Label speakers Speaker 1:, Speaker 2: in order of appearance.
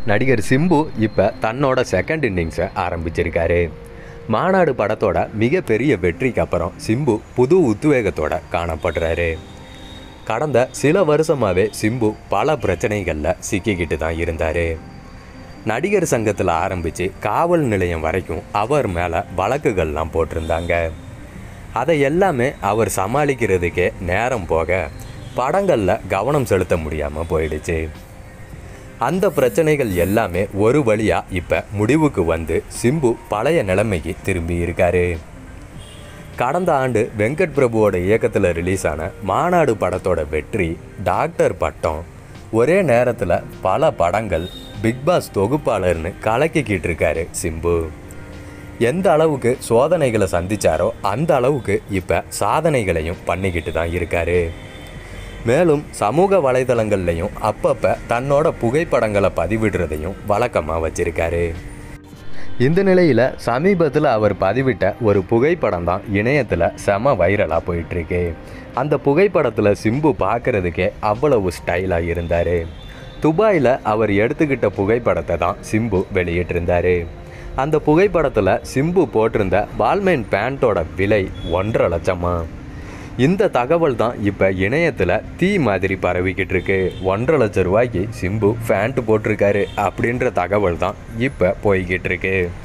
Speaker 1: நடிகர் சிம்பு இப்போ தன்னோட செகண்ட் இன்னிங்ஸை ஆரம்பிச்சிருக்காரு மாநாடு படத்தோட மிகப்பெரிய வெற்றிக்கு அப்புறம் சிம்பு புது உத்வேகத்தோட காணப்படுறாரு கடந்த சில வருஷமாகவே சிம்பு பல பிரச்சனைகளில் சிக்கிக்கிட்டு தான் இருந்தார் நடிகர் சங்கத்தில் ஆரம்பித்து காவல் நிலையம் வரைக்கும் அவர் மேலே வழக்குகள்லாம் போட்டிருந்தாங்க அதை எல்லாமே அவர் சமாளிக்கிறதுக்கே நேரம் போக படங்களில் கவனம் செலுத்த முடியாமல் போயிடுச்சு அந்த பிரச்சனைகள் எல்லாமே ஒரு வழியாக இப்போ முடிவுக்கு வந்து சிம்பு பழைய நிலைமைக்கு திரும்பி இருக்காரு கடந்த ஆண்டு வெங்கட் பிரபுவோட இயக்கத்தில் ரிலீஸ் ஆன மாநாடு படத்தோட வெற்றி டாக்டர் பட்டம் ஒரே நேரத்தில் பல படங்கள் பிக் பாஸ் தொகுப்பாளர்னு கலக்கிக்கிட்டு இருக்காரு சிம்பு எந்த அளவுக்கு சோதனைகளை சந்திச்சாரோ அந்த அளவுக்கு இப்போ சாதனைகளையும் பண்ணிக்கிட்டு தான் இருக்காரு மேலும் சமூக வலைதளங்கள்லையும் அப்பப்போ தன்னோட புகைப்படங்களை பதிவிடுறதையும் வழக்கமாக வச்சிருக்காரு இந்த நிலையில் சமீபத்தில் அவர் பதிவிட்ட ஒரு புகைப்படம் தான் இணையத்தில் செம வைரலாக போயிட்டுருக்கு அந்த புகைப்படத்தில் சிம்பு பார்க்குறதுக்கே அவ்வளவு ஸ்டைலாக இருந்தார் துபாயில் அவர் எடுத்துக்கிட்ட புகைப்படத்தை தான் சிம்பு வெளியிட்டிருந்தார் அந்த புகைப்படத்தில் சிம்பு போட்டிருந்த பால்மேன் பேண்ட்டோட விலை ஒன்றரை லட்சமா இந்த தகவல் தான் இப்போ இணையத்தில் தீ மாதிரி பரவிக்கிட்டு இருக்கு ஒன்றரை லட்சம் ரூபாய்க்கு சிம்பு ஃபேண்ட் போட்டிருக்காரு அப்படின்ற தகவல் தான் இப்போ போய்கிட்டு இருக்கு